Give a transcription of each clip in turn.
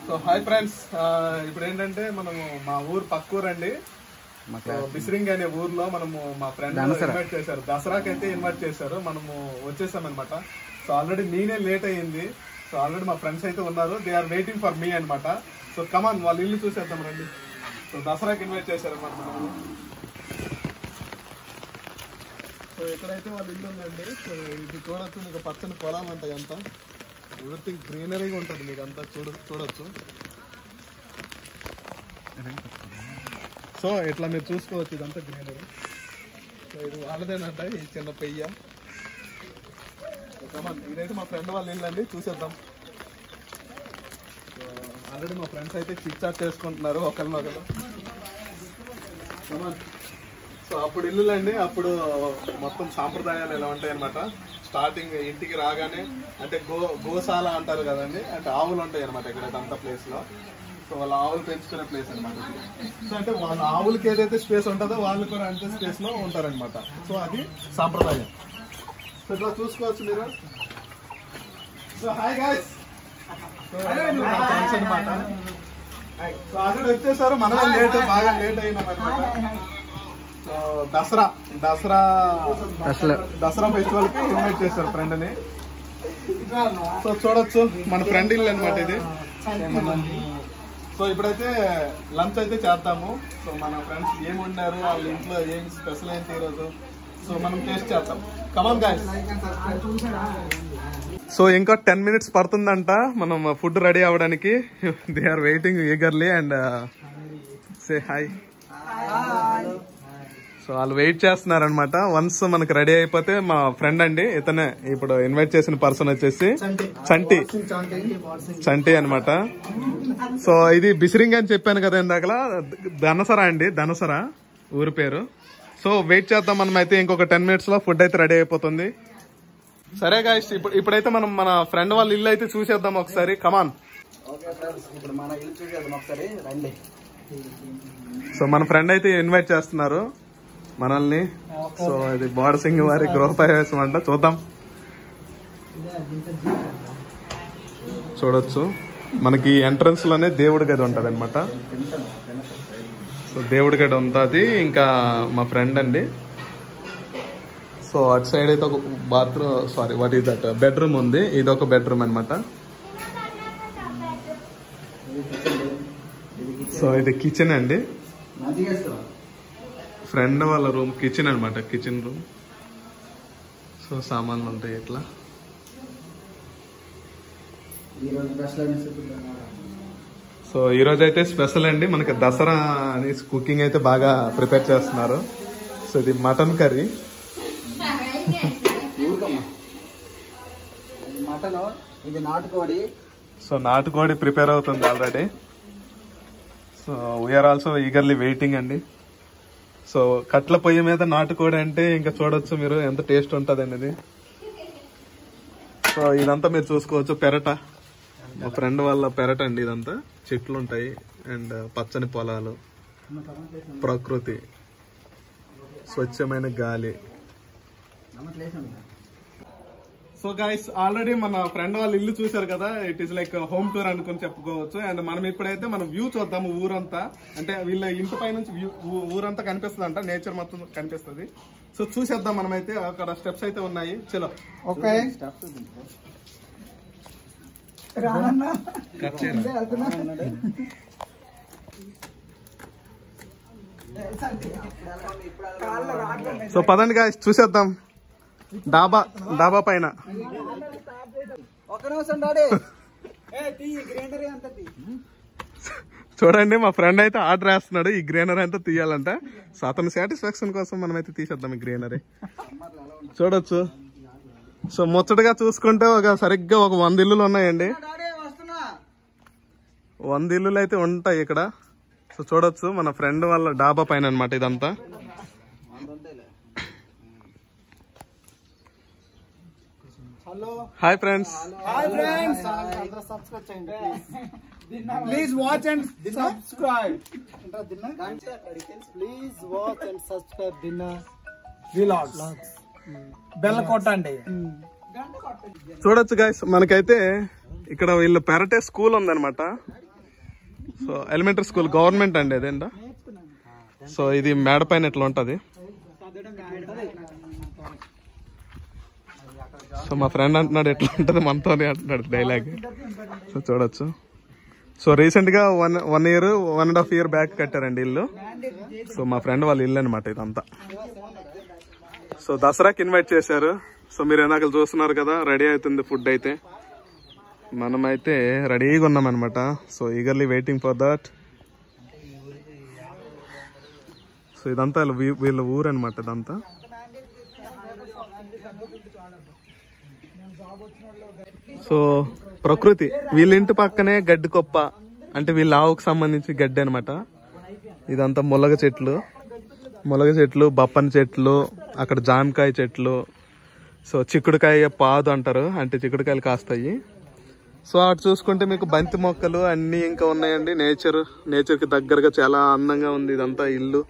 So hi friends ఇప్పుడు ఏంటంటే మనము మా ఊరు పక్క ఊరు అండి సో బిసిరింగ్ అనే ఊర్లో మనము మా ఫ్రెండ్ ఇన్వైట్ చేశారు దసరాకి అయితే ఇన్వైట్ చేశారు మనము వచ్చేసాం అనమాట సో ఆల్రెడీ నేనే లేట్ అయ్యింది సో ఆల్రెడీ మా ఫ్రెండ్స్ అయితే ఉన్నారు they are waiting for me అన్నమాట సో కమాన్ వాళ్ళ ఇల్లు చూసేద్దాం రండి సో దసరాకి ఇన్వైట్ చేశారు అనమాట మనము సో ఎక్కడైతే వాళ్ళ ఇల్లు ఉందండి సో ఇది చూడొచ్చు మీకు పచ్చని పొలాలు ఉంటాయి అంతా ఎవ్రీథింగ్ గ్రీనరీగా ఉంటుంది మీకు అంతా చూడ చూడొచ్చు సో ఇట్లా మీరు చూసుకోవచ్చు ఇదంతా గ్రీనరీ సో ఇది వాళ్ళదేనంట ఈ చిన్న పెయ్య కమాన్ ఇదైతే మా ఫ్రెండ్ వాళ్ళ ఇల్లు అండి చూసేద్దాం ఆల్రెడీ మా ఫ్రెండ్స్ అయితే చిట్ చాట్ చేసుకుంటున్నారు ఒకరినొకరు కమాన్ సో అప్పుడు ఇల్లులు అండి అప్పుడు మొత్తం సాంప్రదాయాలు ఎలా ఉంటాయి అనమాట స్టార్టింగ్ ఇంటికి రాగానే అంటే గో గోశాల అంటారు కదండి అంటే ఆవులు ఉంటాయి అనమాట ఇక్కడ అంత ప్లేస్ లో సో వాళ్ళ ఆవులు పెంచుకునే ప్లేస్ అనమాట సో అంటే వాళ్ళ ఆవులకి ఏదైతే స్పేస్ ఉంటుందో వాళ్ళు కూడా అంతే స్పేస్ లో ఉంటారనమాట సో అది సాంప్రదాయం సో ఇట్లా చూసుకోవచ్చు మీరు సో హాయ్ గాయస్ అనమాట సో ఆల్రెడీ వచ్చేసారు మనమే లేట్ బాగా లేట్ అయినాం అనమాట సో దసరా దసరా దసరా ఫెస్టివల్ కి ఇన్వైట్ చేశారు ఫ్రెండ్ ని సో చూడొచ్చు మన ఫ్రెండ్ ఇల్లు అనమాట ఇది సో ఇప్పుడైతే లంచ్ అయితే చేద్దాము సో మన ఫ్రెండ్స్ ఏం వండారు వాళ్ళ ఇంట్లో ఏం స్పెషల్ ఏంటి ఈరోజు సో మనం టేస్ట్ చేద్దాం కమాన్ గాయస్ సో ఇంకా టెన్ మినిట్స్ పడుతుందంట మనం ఫుడ్ రెడీ అవ్వడానికి they are waiting eagerly and say hi so వాళ్ళు వెయిట్ చేస్తున్నారనమాట వన్స్ మనకి రెడీ అయిపోతే మా ఫ్రెండ్ అండి ఇతనే ఇప్పుడు ఇన్వైట్ చేసిన పర్సన్ వచ్చేసి చంటి చంటి అన్నమాట సో ఇది బిసిరింగ్ అని చెప్పాను కదా ఇందాకలా ధనసరా అండి ధనసరా ఊరి పేరు సో వెయిట్ చేద్దాం మనం అయితే ఇంకొక టెన్ మినిట్స్ లో ఫుడ్ అయితే రెడీ అయిపోతుంది సరే గాయస్ ఇప్పుడు ఇప్పుడైతే మనం మన ఫ్రెండ్ వాళ్ళ ఇల్లు అయితే చూసేద్దాం ఒకసారి కమాన్ ఓకే ఫ్రెండ్స్ ఇప్పుడు మన ఇల్లు చూసేద్దాం ఒకసారి రండి సో మన ఫ్రెండ్ అయితే ఇన్వైట్ చేస్తున్నారు మనల్ని సో ఇది బోర్డ సింగ్ వారి గృహప్రవేశం అంట చూద్దాం చూడొచ్చు మనకి ఎంట్రన్స్ లోనే దేవుడి గది ఉంటది అనమాట సో దేవుడి గది ఉంటుంది ఇంకా మా ఫ్రెండ్ అండి సో అటు సైడ్ అయితే ఒక bathroom sorry what is that bedroom ఉంది ఇది ఒక బెడ్రూమ్ అనమాట సో ఇది కిచెన్ అండి మంచిగా ఫ్రెండ్ వాళ్ళ రూమ్ కిచెన్ అన్నమాట కిచెన్ రూమ్ సో సామాన్లు ఉంటాయి ఇట్లా ఈరోజు స్పెషల్ అనేసి సో ఈ రోజు అయితే స్పెషల్ అండి మనకి దసరా అని కుకింగ్ అయితే బాగా ప్రిపేర్ చేస్తున్నారు సో ఇది మటన్ కర్రీ ఊరికమ్మా మటన్ ఇది నాటుకోడి సో నాటుకోడి ప్రిపేర్ అవుతుంది already so we are also eagerly waiting అండి సో కట్ల పొయ్యి మీద నాటుకోడి అంటే ఇంకా చూడొచ్చు మీరు ఎంత టేస్ట్ ఉంటుంది అనేది సో ఇదంతా మీరు చూసుకోవచ్చు పెరట మా ఫ్రెండ్ వాళ్ళ పెరట అండి ఇదంతా చెట్లు ఉంటాయి అండ్ పచ్చని పొలాలు ప్రకృతి స్వచ్ఛమైన గాలి సో గైస్ ఆల్రెడీ మన ఫ్రెండ్ వాళ్ళ ఇల్లు చూశారు కదా it is like home tour అనుకుని చెప్పుకోవచ్చు అండ్ మనం ఇప్పుడైతే మనం వ్యూ చూద్దాము ఊరంతా అంటే వీళ్ళ ఇంటి పై నుంచి వ్యూ ఊరంతా కనిపిస్తుంది అంట నేచర్ మొత్తం కనిపిస్తుంది సో చూసేద్దాం మనమైతే అక్కడ స్టెప్స్ అయితే ఉన్నాయి చలో ఓకే సో పదండి గాయస్ చూసేద్దాం డాబా డాబా పైన ఒక్క నిమిషం డాడీ గ్రీనరీ అంత చూడండి మా ఫ్రెండ్ అయితే ఆర్డర్ వేస్తున్నాడు ఈ గ్రీనరీ అంతా తీయాలంట సో అతని సాటిస్ఫాక్షన్ కోసం మనం అయితే తీసేద్దాం ఈ గ్రీనరీ చూడొచ్చు సో ముచ్చటగా చూసుకుంటే ఒక సరిగ్గా ఒక వంద ఇల్లులు ఉన్నాయండి డాడీ వస్తున్నా వంద ఇల్లులు అయితే ఉంటాయి ఇక్కడ సో చూడొచ్చు మన ఫ్రెండ్ వాళ్ళ డాబా పైన అనమాట ఇదంతా hello hi friends hi friends subscribe చేయండి please watch and subscribe please watch and subscribe Dinna vlogs bell కొట్టండి చూడొచ్చు గాయస్ మనకైతే ఇక్కడ వీళ్ళు పెరటే స్కూల్ ఉందన్నమాట సో ఎలిమెంటరీ స్కూల్ గవర్నమెంట్ అండి అదేంటా సో ఇది మేడ పైన ఇట్లా ఉంటది సో మా ఫ్రెండ్ అంటున్నాడు ఎట్లా ఉంటది మనతోనే అంటున్నాడు డైలాగ్ సో చూడొచ్చు సో రీసెంట్ గా one one year one and half year back కట్టారండి ఇల్లు సో మా ఫ్రెండ్ వాళ్ళ ఇల్లు అనమాట ఇదంతా సో దసరాకి ఇన్వైట్ చేశారు సో మీరు ఇందాక చూస్తున్నారు కదా రెడీ అవుతుంది ఫుడ్ అయితే మనమైతే రెడీగా ఉన్నాం అనమాట so eagerly waiting for that so ఇదంతా వీళ్ళ వీ- వీళ్ళ ఊరు అనమాట ఇదంతా సో ప్రకృతి వీళ్ళ ఇంటి పక్కనే గడ్డి కొప్ప అంటే వీళ్ళ ఆవుకు సంబంధించి గడ్డి అనమాట ఇదంతా ములగ చెట్లు ములగ చెట్లు బప్పని చెట్లు అక్కడ జామకాయ చెట్లు సో చిక్కుడుకాయ పాదు అంటారు అంటే చిక్కుడుకాయలు కాస్తాయి సో అటు చూసుకుంటే మీకు బంతి మొక్కలు అన్ని ఇంకా ఉన్నాయండి నేచర్ నేచర్ కి దగ్గరగా చాలా అందంగా ఉంది ఇదంతా ఇల్లు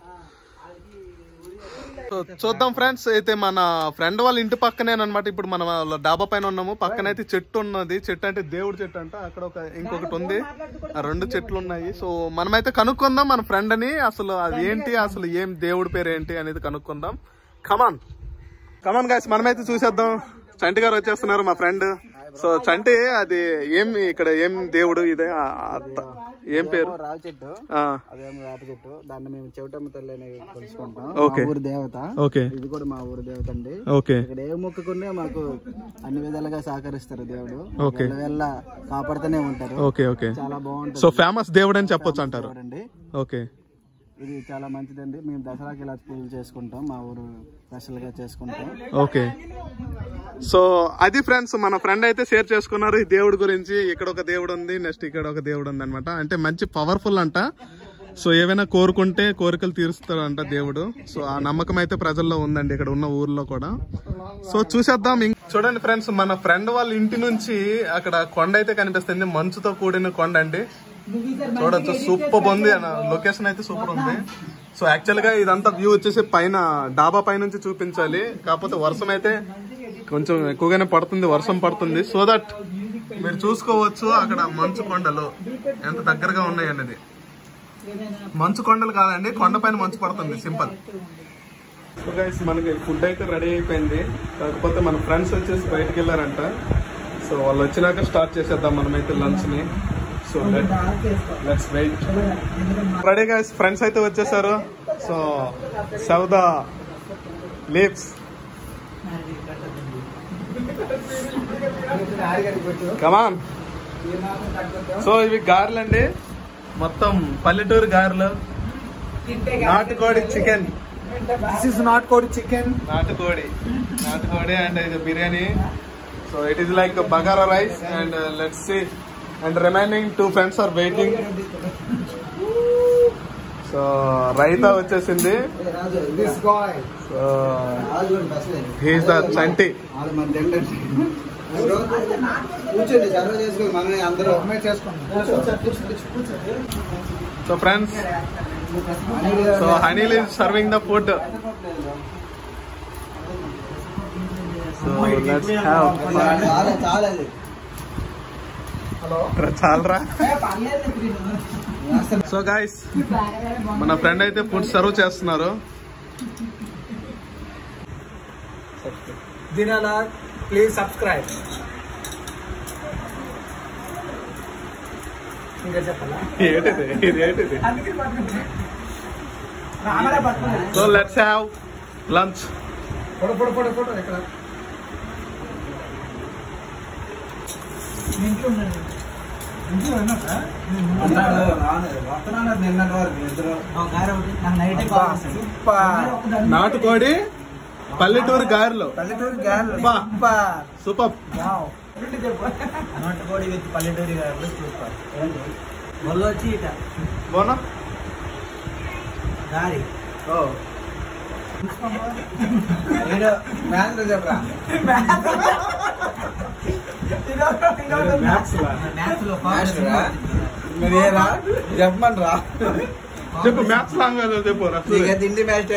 సో చూద్దాం ఫ్రెండ్స్ అయితే మన ఫ్రెండ్ వాళ్ళ ఇంటి పక్కనే అనమాట ఇప్పుడు మనం వాళ్ళ డాబా పైన ఉన్నాము పక్కన అయితే చెట్టు ఉన్నది చెట్టు అంటే దేవుడి చెట్టు అంట అక్కడ ఒక ఇంకొకటి ఉంది ఆ రెండు చెట్లు ఉన్నాయి సో మనమైతే కనుక్కుందాం మన ఫ్రెండ్ అని అసలు అది ఏంటి అసలు ఏం దేవుడి పేరు ఏంటి అనేది కనుక్కుందాం కమాన్ కమాన్ గాయస్ మనమైతే చూసేద్దాం చంటి గారు వచ్చేస్తున్నారు మా ఫ్రెండ్ సో చంటి అది ఏం ఇక్కడ ఏం దేవుడు ఇదే ఆ, అత్త. ఏం పేరు రావి చెట్టు ఆ, అదేమో వేప చెట్టు దాన్ని మేము చెవిటమ్మ తల్లి అని కొలుసుకుంటాం ఓకే. మా ఊరి దేవత ఓకే ఇది కూడా మా ఊరి దేవత అండి ఓకే ఇక్కడ ఏ మొక్కుకున్నా మాకు అన్ని విధాలుగా సహకరిస్తారు దేవుడు ఓకే. వెళ్ళ కాపాడుతూనే ఉంటారు ఓకే ఓకే చాలా బాగుంటుంది సో ఫేమస్ దేవుడు అని చెప్పొచ్చు అంటారు చూడండి ఓకే ఇది చాలా మంచిదండి మేము దసరాకి ఇలా పూజలు చేసుకుంటాం మా ఊరు స్పెషల్ గా చేసుకుంటాం ఓకే సో అది ఫ్రెండ్స్ మన ఫ్రెండ్ అయితే షేర్ చేసుకున్నారు ఈ దేవుడి గురించి ఇక్కడ ఒక దేవుడు ఉంది నెక్స్ట్ ఇక్కడ ఒక దేవుడు ఉంది అనమాట అంటే మంచి పవర్ఫుల్ అంట సో ఏవైనా కోరుకుంటే కోరికలు తీరుస్తాడంట దేవుడు సో ఆ నమ్మకం అయితే ప్రజల్లో ఉందండి ఇక్కడ ఉన్న ఊర్లో కూడా సో చూసేద్దాం ఇం- చూడండి ఫ్రెండ్స్ మన ఫ్రెండ్ వాళ్ళ ఇంటి నుంచి అక్కడ కొండ అయితే కనిపిస్తుంది మంచుతో కూడిన కొండ అండి చూడొచ్చు సూపర్ ఉంది అన్న లొకేషన్ అయితే సూపర్ ఉంది సో యాక్చువల్ గా ఇదంతా వ్యూ వచ్చేసి పైన డాబా పై నుంచి చూపించాలి కాకపోతే వర్షం అయితే కొంచెం ఎక్కువగానే పడుతుంది వర్షం పడుతుంది సో దట్ మీరు చూసుకోవచ్చు అక్కడ మంచు కొండలు ఎంత దగ్గరగా ఉన్నాయి అనేది మంచు కొండలు కాదండి కొండపైన మంచు పడుతుంది సింపుల్ సో గైస్ మనకి ఫుడ్ అయితే రెడీ అయిపోయింది కాకపోతే మన ఫ్రెండ్స్ వచ్చేసి బయటకు వెళ్ళారంట సో వాళ్ళు వచ్చినాక స్టార్ట్ చేసేద్దాం మనమైతే లంచ్ ని so let's wait ready guys friends అయితే వచ్చేసారు so serve the leaves come on so ఇవి గారెలు అండి మొత్తం పల్లెటూరు గారెలు నాటుకోడి చికెన్ దిస్ ఇస్ నాట్ కోడి చికెన్ నాటుకోడి నాటుకోడి అండ్ ఇది biryani so it is like bagara rice and let's see and remaining two friends are waiting so raita వచ్చేసింది this guy so he's the Chanti వాళ్ళు మన తిండండి కూర్చోండి సర్వ్ చేసుకోండి మనమే అందరూ so friends so Haneel is serving the food so let's have చాలా చాలా ఇది. చాలరా సో గాయస్ మన ఫ్రెండ్ అయితే ఫుడ్ సర్వ్ చేస్తున్నారు దినాలా ప్లీజ్ సబ్స్క్రైబ్ ఇంకా చెప్పాలా ఏంటిది ఇది ఏంటిది so let's have lunch photo photo photo photo ఇక్కడ నాటుకోడి పల్లెటూరు గారెలు పల్లెటూరు గారెలు బా. సూపర్. Super wow. నాటుకోడి విత్ పల్లెటూరి గారెలు సూపర్ మొదలు వచ్చి ఇట బోనా గారి ఓ ఏడో మ్యాథ్స్ చెప్పరా మ్యాథ్స్ లా. మరి ఏరా చెప్పమని రా చెప్పు మ్యాథ్స్ లాంగ్వేజ్ చెప్పు రా. నీకు తిండి మ్యాచ్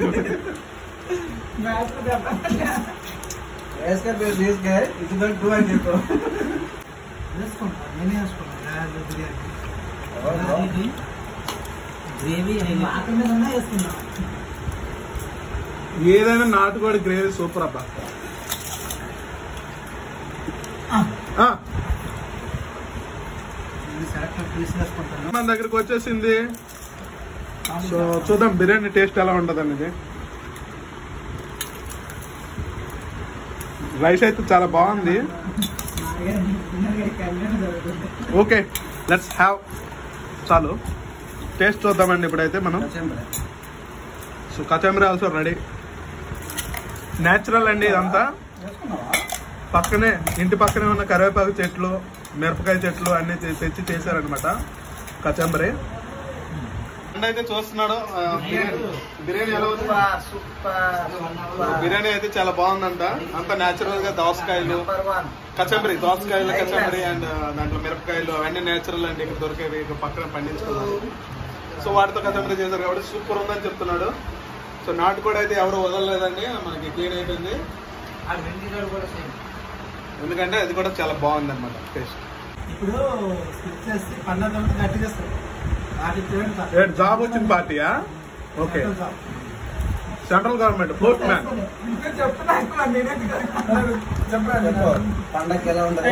వేసుకొని మీరు తీసుకొని ఇది టూ అని చెప్పు గ్రేవీ వేసుకున్నా ఏదైనా నాటుకోడి గ్రేవీ సూపర్ అబ్బా ఆ, మన దగ్గరకు వచ్చేసింది సో చూద్దాం బిర్యానీ టేస్ట్ ఎలా ఉంటుంది అనేది రైస్ అయితే చాలా బాగుంది ఓకే లెట్స్ హ్యావ్ చాలు టేస్ట్ చూద్దామండి ఇప్పుడైతే మనం సో కచంబరి ఆల్సో రెడీ న్యాచురల్ అండి ఇదంతా పక్కనే ఇంటి పక్కనే ఉన్న కరివేపాకు చెట్లు మిరపకాయ చెట్లు అన్ని తె- తెచ్చి చేశారనమాట కచంబరి అయితే చూస్తున్నాడు ఆ, బిర్యానీ బిర్యానీ ఎలా ఉంది బిర్యానీ అయితే చాలా బాగుందంట అంత నేచురల్ గా దోసకాయలు కచంబరి దోసకాయలు కచంబరి అండ్ దాంట్లో మిరపకాయలు అవన్నీ నేచురల్ అండి ఇక్కడ దొరికేవి ఇక్కడ పక్కన పండించుకున్నారు సో వాటితో కచంబరి చేశారు కాబట్టి సూపర్ ఉందని చెప్తున్నాడు సో నాటు కూడా అయితే ఎవరు వదలలేదండి మనకి క్లీన్ అయిపోయింది ఎందుకంటే అది కూడా చాలా బాగుంది అనమాట టేస్ట్ ఇప్పుడు స్కిప్ చేసి పన్నెండు గట్టి చేస్తారు అది చూడండి జాబ్ వచ్చిన పార్టీయా okay central government fourth man చెప్తున్నా ఇప్పుడు నేనే చెప్పండి పండగకి ఎలా ఉండదు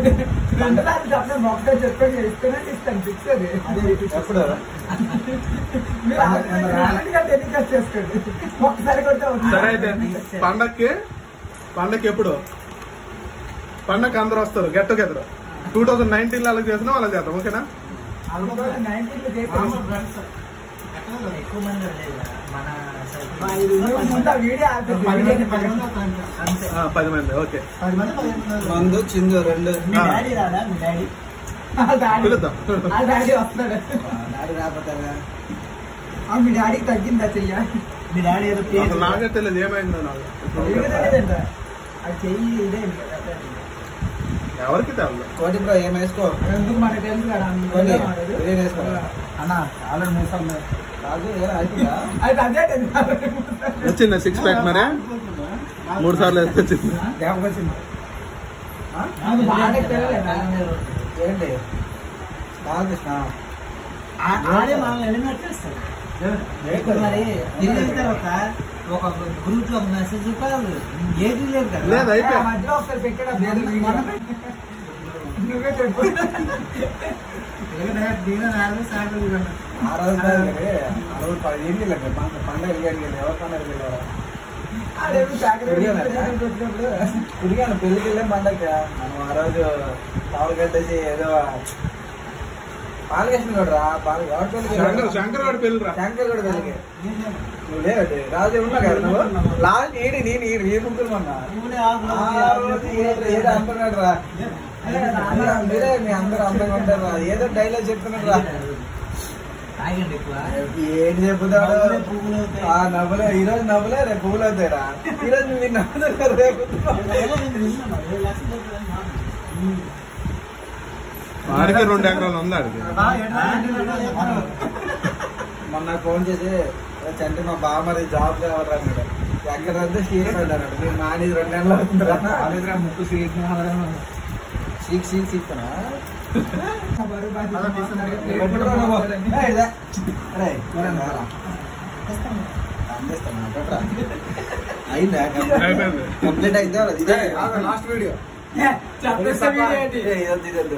మొక్క చెప్పండి ఇస్తేనే ఇస్తాను ఫిక్స్ అది ఎప్పుడు మీరు ఆల్రెడీగా టెలికాస్ట్ చేసుకోండి ఒక్కసారి కొడితే అవుతుంది. సరే అయితే పండక్కి పండక్కి ఎప్పుడు పండక్కి అందరూ వస్తారు get together two thousand nineteen లో అలా చేసినా అలా చేద్దాం ఓకేనా అందులో 19 లో చేసాము. ఎక్కువ మంది లేదు మన మా ఇది ముందు ఆ వీడియో ఆపేసి పదిహేను పదిహేను అంతే ఆ, పది మంది ఓకే పది మంది పదిహేను మంది. మందు చిందు రెండు మీ డాడీ రాదా మీ డాడీ ఆ డాడీ పిలుద్దాం ఆ డాడీ వస్తున్నాడు డాడీ రాకపోతారా ఆ మీ డాడీకి తగ్గిందా చెయ్య మీ డాడీ ఏదో అసలు నాకే తెలియదు ఏమైందో నాకు తెలియదంట. అది చెయ్యి ఇదే కదా. ఎవరికి తెలియదు కోటి బ్రో ఏం వేసుకో ఎందుకు మనకు తెలుసు కదా కొన్ని అందుకనే వాడేది. బిర్యానీ వేసుకో అన్న ఆల్రెడీ మూడు సార్లు రాజు ఏం అయిపోయిందా అది అదే టెన్షన్. వచ్చిందా సిక్స్ ప్యాక్ మరి మూడు సార్లు వేస్తే వచ్చింది జ్ఞాపకం వచ్చింది అది బాగా తెలియలేదా? ఏంటి బాలకృష్ణ ఆడే మనల్ని ఎలిమినేట్ చేస్తారు ఇప్పుడు మరి వెళ్ళిన తర్వాత ఒక గ్రూప్ లో మెసేజ్ చెప్పాలి ఏది లేదు కదా లేదు ఆ అయిపోయి మధ్యలో ఒకసారి పెట్టాడు ఆ పేరు వీడియో. నువ్వే చెప్పు దీని నాలుగు సార్లు కూడా ఆ రోజు కాదు కానీ, ఆ రోజు పది ఏళ్ళు లేదు పండుగ పండుగ వెళ్ళి ఎవరి పండుగ వెళ్ళారా ఆడేమో చాకరీ తిరిగానా? పెట్టుకొని వచ్చినప్పుడు తిరిగాను పెళ్లికి వెళ్ళాం పండగ మనం ఆ రోజు పాలు కట్టేసి ఏదో పాలు వేసిన కూడా రా పాలు ఎవరి పెళ్లికి శంకర్ వెళ్ళావు? శంకర్ వాడి పెళ్ళి రా శంకర్ కూడా పెళ్లికి నువ్వు లేవటి రాజు ఉన్నా కదా నువ్వు లాస్ట్ ఏడి నేను ఈ ఈ ముగ్గురు మొన్న ఆ రోజు ఏదో ఏదో అంటున్నాడు రా మీరే- మీరే మీ అందరూ అందంగా ఉంటారు రా ఏదో డైలాగ్ చెప్తున్నాడు రా తాగండి ఎక్కువ ఏంటి చెప్పుతాడు నవ్వులే పువ్వులు అవుతాయి. ఆ నవ్వులే ఈ రోజు నవ్వులే రేపు పువ్వులు అవుతాయిరా ఈ రోజు మీరు నవ్వుతారు రేపు వాడికి రెండు ఎకరాలు ఉంది ఆడికి మొన్న నాకు ఫోన్ చేసి చంటి మా బావ మరి జాబ్ కావాలి అన్నాడు ఎక్కడ వద్ద సీట్ అన్నాడు మీరు మానేది రెండు నెలలు అవుతుందిరా ముక్కు సీట్ సీట్ సీట్ సీట్నా బరువు బాధ్యత అయిందా అయిపోయింది. కంప్లీట్ అయితే ఇదే లాస్ట్ వీడియో చెప్పేస్తే వీడియో ఏంటి? ఇదొద్దు, ఇదొద్దు.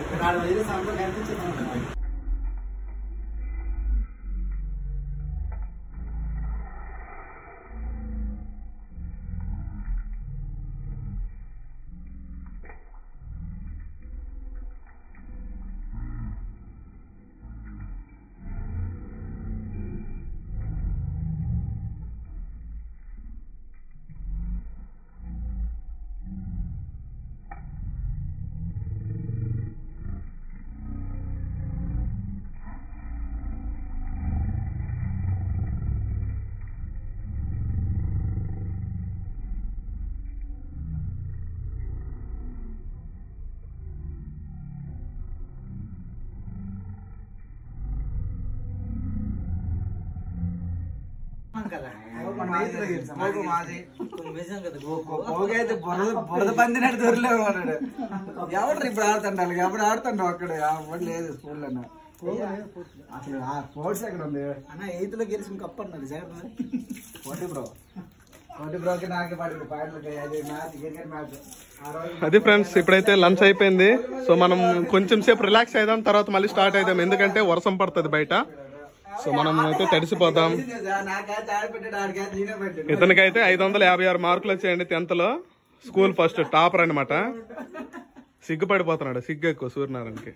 పోగైతే బురద బురద పందినట్టు దొరలేవు అన్నాడు ఎవరు ఇప్పుడు ఆడుతుంటారు ఎప్పుడు ఆడుతుంటావు అక్కడ ఎవరు లేదు స్కూల్లో అసలు ఆ స్పోర్ట్స్ ఎక్కడ ఉంది అన్న ఎయిత్ లో గెలిచిన కప్ అన్నారు జాగ్రత్త కోటి బ్రో కోటి బ్రోకి నాకే పడింది పాయింట్లకి అది మ్యాచ్ క్రికెట్ మ్యాచ్ ఆ రోజు అది ఫ్రెండ్స్ ఇప్పుడైతే లంచ్ అయిపోయింది సో మనం కొంచెం సేపు రిలాక్స్ అయిదాం తర్వాత మళ్ళీ స్టార్ట్ అయిదాం ఎందుకంటే వర్షం పడుతుంది బయట సో మనం అయితే తడిసిపోతాం నాకే ఆడపెట్టాడు ఆడికి నేనే పెట్టాడు ఇతనికైతే ఐదు వందల యాభై ఆరు మార్కులు వచ్చాయండి టెన్త్ లో స్కూల్ ఫస్ట్ టాపర్ అనమాట సిగ్గుపడిపోతున్నాడు సిగ్గు ఎక్కువ సూర్యనారాయణకి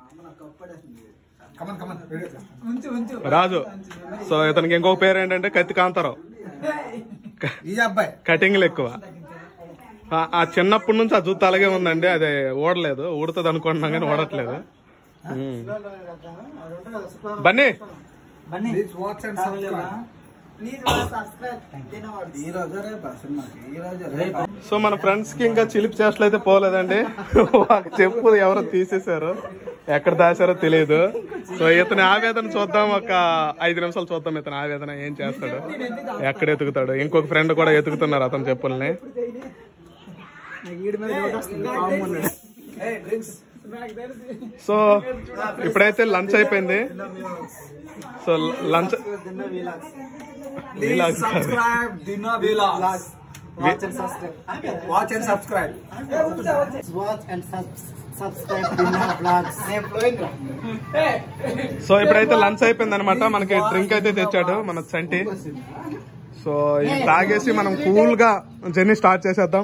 కమన్ కమన్ వీడియో ఉంచు ఉంచు రాజు సో ఇతనికి ఇంకొక పేరు ఏంటంటే కత్తి కాంతారావు ఈ అబ్బాయి కటింగ్లు ఎక్కువ ఆ- ఆ చిన్నప్పటి నుంచి ఆ జుత్తు అలాగే ఉందండి అది ఓడలేదు ఊడుతుంది అనుకుంటున్నాం కానీ ఓడట్లేదు ఉమ్. Bunny Bunny please watch and subscribe please subscribe తినవాడు ఈ రోజు రేపు సినిమాకి ఈ రోజు రేపు సో మన ఫ్రెండ్స్ కి ఇంకా చిలిపి చేష్టలు అయితే పోలేదండి ఒక చెప్పు ఎవరో తీసేశారు ఎక్కడ దాచారో తెలియదు సో ఇతని ఆవేదన చూద్దాం ఒక ఐదు నిమిషాలు చూద్దాం ఇతని ఆవేదన ఏం చేస్తాడు ఎక్కడ ఎతుకుతాడు ఇంకొక ఫ్రెండ్ కూడా ఎతుకుతున్నారు అతని చెప్పుల్ని ఈడి మీద డౌట్ వస్తుంది పాము ఉన్నాడు ఏ డ్రింక్స్ సో ఇప్పుడైతే లంచ్ అయిపోయింది so lunch please subscribe Dinna vlogs watch and subscribe watch and subscribe watch and subscribe Dinna vlogs నేను ఫ్లోయింగ్ సో ఇప్పుడైతే లంచ్ అయిపోయింది అనమాట మనకి డ్రింక్ అయితే తెచ్చాడు మన చంటి సో ఇది తాగేసి మనం కూల్ గా జర్నీ స్టార్ట్ చేసేద్దాం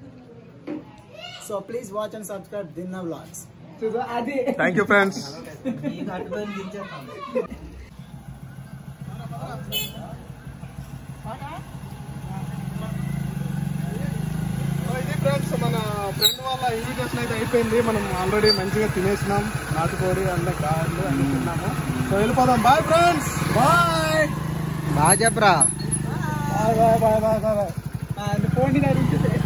so please watch and subscribe Dinna vlogs అది థ్యాంక్ యూ ఫ్రెండ్స్ నీకు అటుపోయిన దించేస్తాను ఇది ఫ్రెండ్స్ మన ఫ్రెండ్ వాళ్ళ ఇన్విటేషన్ అయితే అయిపోయింది మనం ఆల్రెడీ మంచిగా తినేసినాం నాటుకోడి అన్న కాళ్ళు అన్ని తిన్నాము సో వెళ్ళిపోదాం బాయ్ ఫ్రెండ్స్ బాయ్ బాగా చెప్పరా bye bye bye bye bye phone